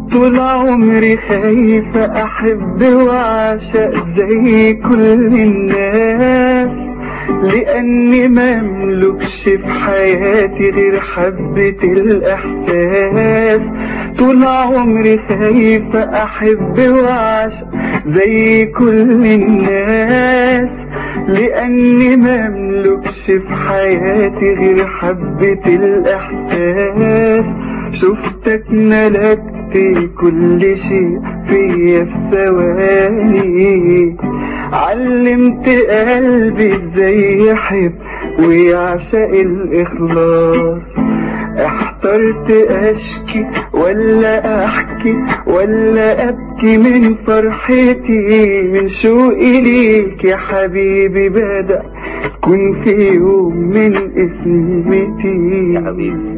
طول عمري خايفة أحب وأعشق زي كل الناس لأني مملكش في حياتي غير حبة الإحساس طول عمري خايفة أحب وأعشق زي كل الناس لأني مملكش في حياتي غير حبة الإحساس شفتك ملكت كل شيء فيا في ثواني علمت قلبي ازاي يحب ويعشق الإخلاص احترت اشكي ولا احكي ولا ابكي من فرحتي من شوقي ليك يا حبيبي بدأ تكون في يوم من اسمتي يا حبيبي